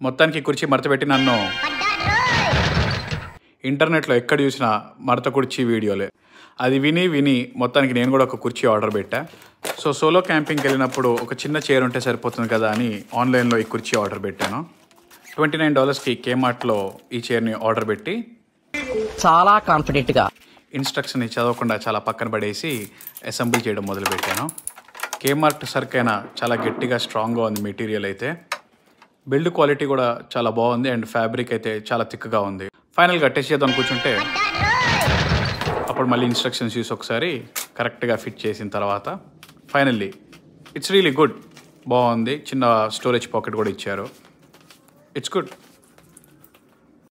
మొత్తానికి ఈ కుర్చీ మడత పెట్టి నన్ను ఇంటర్నెట్లో ఎక్కడ చూసినా మడత కుర్చీ వీడియోలే అది విని విని మొత్తానికి నేను కూడా ఒక కుర్చీ ఆర్డర్ పెట్టా సో సోలో క్యాంపింగ్కి వెళ్ళినప్పుడు ఒక చిన్న చైర్ ఉంటే సరిపోతుంది కదా అని ఆన్లైన్లో ఈ కుర్చీ ఆర్డర్ పెట్టాను ట్వంటీ నైన్ డాలర్స్కి కేమార్ట్లో ఈ చైర్ని ఆర్డర్ పెట్టి చాలా కాన్ఫిడెంట్ గా ఇన్స్ట్రక్షన్ చదవకుండా చాలా పక్కన పడేసి అసెంబుల్ చేయడం మొదలుపెట్టాను కేమార్ట్ సరికైనా చాలా గట్టిగా స్ట్రాంగ్గా ఉంది మెటీరియల్ అయితే బిల్డ్ క్వాలిటీ కూడా చాలా బాగుంది అండ్ ఫ్యాబ్రిక్ అయితే చాలా థిక్గా ఉంది ఫైనల్గా టెస్ట్ చేద్దాం కూర్చుంటే అప్పుడు మళ్ళీ ఇన్స్ట్రక్షన్స్ చూసి ఒకసారి కరెక్ట్గా ఫిట్ చేసిన తర్వాత ఫైనల్లీ ఇట్స్ రియలీ గుడ్ బాగుంది చిన్న స్టోరేజ్ పాకెట్ కూడా ఇచ్చారు ఇట్స్ గుడ్